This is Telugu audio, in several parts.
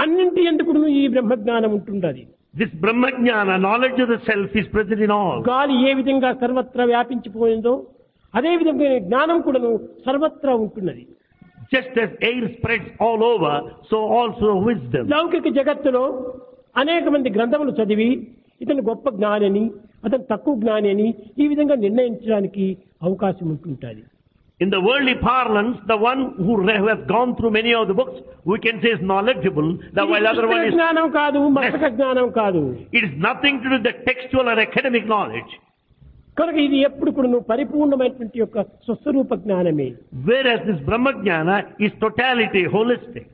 అన్నింటి ఎందుకు ఈ బ్రహ్మజ్ఞానం ఉంటుండది This Brahmajnana, knowledge of the self, is present in all. గాలి ఏ విధంగా సర్వత్రా వ్యాపించిపోయిందో అదే విధంగా జ్ఞానం కూడాను సర్వత్రా ఉంటున్నది Just as air spreads all over, so also wisdom. లౌకిక జగత్తులో అనేక మంది గ్రంథములు చదివి ఇతను గొప్ప జ్ఞాని అతను తక్కువ జ్ఞాని అని ఈ విధంగా నిర్ణయించడానికి అవకాశం ఉంటుంటుంది In the worldly parlance, the one who re- who has gone through many of the books, we can say is knowledgeable, the while other one పుస్తక is, జ్ఞానం కాదు మస్తక జ్ఞానం కాదు it is nothing to do with the textual or academic knowledge. కనుక ఇది ఎప్పుడు కూడా నువ్వు పరిపూర్ణమైనటువంటి యొక్క స్వస్వరూప జ్ఞానమే Whereas this Brahmajnana is totality, holistic.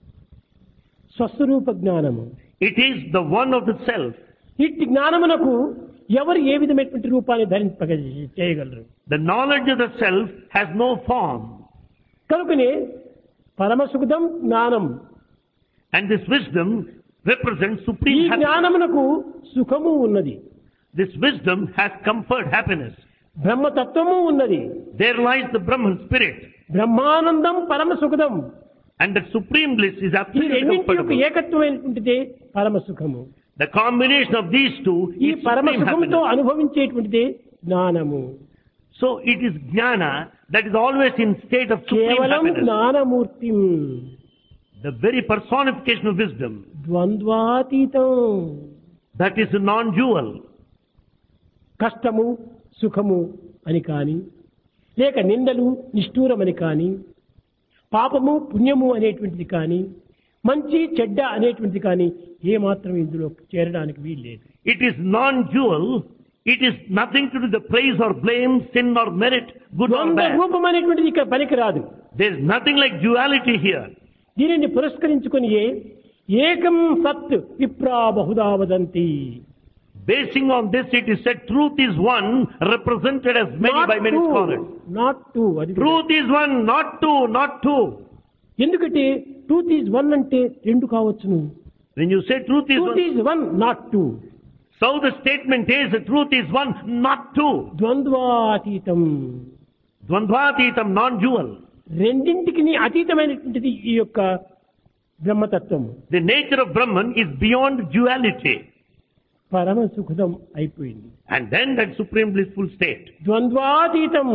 స్వస్వరూప జ్ఞానము It is the one of the self. ఇట్టి జ్ఞానమునకు ఎవరు ఏ విధమైనటువంటి రూపాన్ని ధరింపగ చేయగలరు The knowledge of the self has no form. కనుకనే పరమసుఖదం జ్ఞానం And this wisdom represents ఈ supreme happiness. జ్ఞానమునకు సుఖము ఉన్నది This wisdom has comfort, happiness. బ్రహ్మతత్వము ఉన్నది There lies the Brahman spirit. Brahmanandam పరమ సుఖదం And that supreme bliss is ఈ absolutely రెండింటి యొక్క comfortable. ఏకత్వమైనటువంటిదే పరమ సుఖము The combination of these two ఈ is పరమ supreme సుఖంతో happiness. అనుభవించేటువంటిదే జ్ఞానము So it is jnana that is always in state of supreme కేవలం happiness. Gnanamurthy The very personification of wisdom. ద్వంద్వాతీతం That is a non-dual. కష్టము సుఖము అని కాని లేక నిందలు నిష్ఠూరమని కాని పాపము పుణ్యము అనేటువంటిది కానీ మంచి చెడ్డ అనేటువంటిది కానీ ఏమాత్రం ఇందులో చేరడానికి వీల్లేదు It is non-dual. It is nothing to do with the praise or blame, sin or merit, good or ద్వంద్వ bad. రూపం అనేటువంటిది ఇక్కడ పనికిరాదు There is nothing like duality here. దీనిని పురస్కరించుకొని ఏకం సత్ విప్రా బహుదా వదంతి Basing on this, it is said truth is one, represented as many by many scholars. Not two అది Truth is one, not two, not two. ఎందుకంటే ట్రూత్ ఈజ్ వన్ అంటే రెండు కావచ్చును When you say truth is truth one, is one not two so the statement is the truth is one, not two. ద్వంద్వాతీతం Dvandvatitam, non-dual. రెండింటికి అతీతమైనటువంటిది ఈ యొక్క బ్రహ్మతత్వం The nature of Brahman is beyond duality. పరమ సుఖదం అయిపోయింది And then that supreme blissful state, ద్వంద్వాతీతం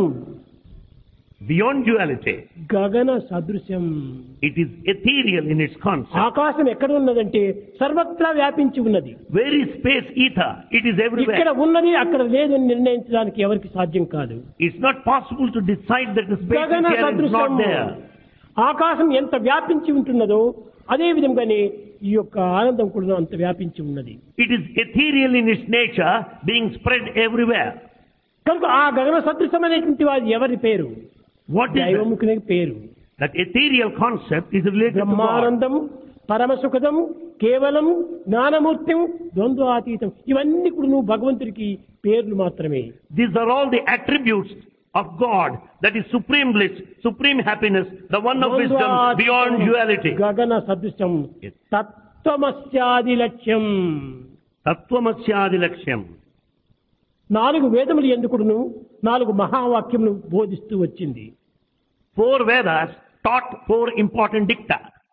beyond duality, గగన సదృశ్యం it is ethereal in its concept. ఆకాశం ఎక్కడ ఉన్నదంటే సర్వత్రా వ్యాపించి ఉన్నది Where is space ether? It is ఇక్కడ everywhere. ఉన్నది అక్కడ లేదని నిర్ణయించడానికి ఎవరికి సాధ్యం కాదు It's not possible to decide that the space గగన is here and is సదృశం not there. ఆకాశం ఎంత వ్యాపించి ఉంటున్నదో అదే విధంగానే ఈ యొక్క ఆనందం కూడా అంత వ్యాపించి ఉన్నది It is ethereal in its nature, being spread everywhere. కనుక ఆ గగన సదృశమైనటువంటి వారి ఎవరి పేరు What is that? దైవముఖుని పేరు That ethereal concept is related to God. Brahmanandam పరమసుఖదం కేవలం జ్ఞానమూర్తం ద్వంద్వాతీతం ఇవన్నీ కూడా నువ్వు భగవంతుడికి పేర్లు మాత్రమే These are all the attributes of God. That is supreme bliss, supreme happiness, the one of wisdom, ద్వంద్వాతీతం beyond duality. గగన సదృశం Yes. తత్వమస్యాది లక్ష్యం Tattvamasyaadi laksham. నాలుగు వేదములు ఎందుకును నాలుగు మహావాక్యములు బోధిస్తూ వచ్చింది Four Vedas taught four important dicta.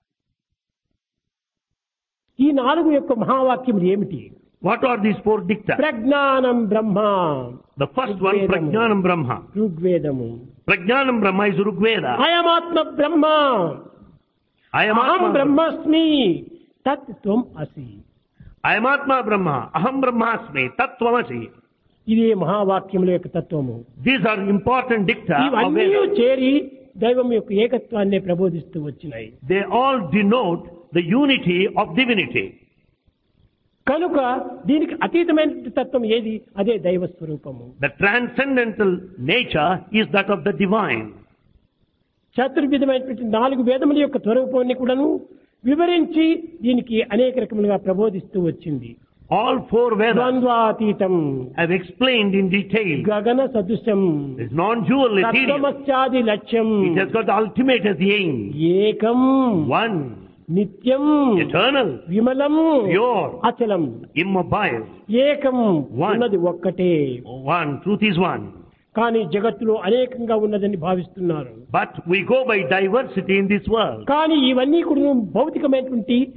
ఈ నాలుగు యొక్క మహావాక్యములు ఏమిటి What are these four dicta? ప్రజ్ఞానం బ్రహ్మ The first one, Rigvedam. Prajnanam Brahma. ఋగ్వేదము Prajnanam Brahma is Rigveda. అయమాత్మ Brahma I am అహం Atma. బ్రహ్మస్మి తత్ త్వం అసి I am Atma Brahma. Aham Brahmasmi. Tattvamasi. ఇదే మహావాక్యముల యొక్క తత్వము These are important dicta of ఇవన్నీ Vedas. చేరి దైవం యొక్క ఏకత్వాన్ని ప్రబోధిస్తూ వచ్చినాయి They all denote the unity of divinity. కనుక దీనికి అతీతమైన తత్వం ఏది అదే దైవ స్వరూపము The transcendental nature is that of the divine. చతుర్విధమైనటువంటి నాలుగు వేదముల యొక్క స్వరూపాన్ని కూడాను వివరించి దీనికి అనేక రకములుగా ప్రబోధిస్తూ వచ్చింది All four Vedas ద్వంద్వాతీతం have explained in detail. గగన సదృశం It's non-dual, ethereal. తత్వమస్యాది లక్ష్యం It has got the ultimate as the aim. ఏకం One, నిత్యం eternal, విమలం pure, అచలం immobile. ఏకం One. ఉన్నది ఒక్కటే One, truth is one. కానీ జగత్తులో అనేకంగా ఉన్నదని భావిస్తున్నారు But we go by diversity in this world. కానీ ఇవన్నీ కూడా భౌతికమైనటువంటి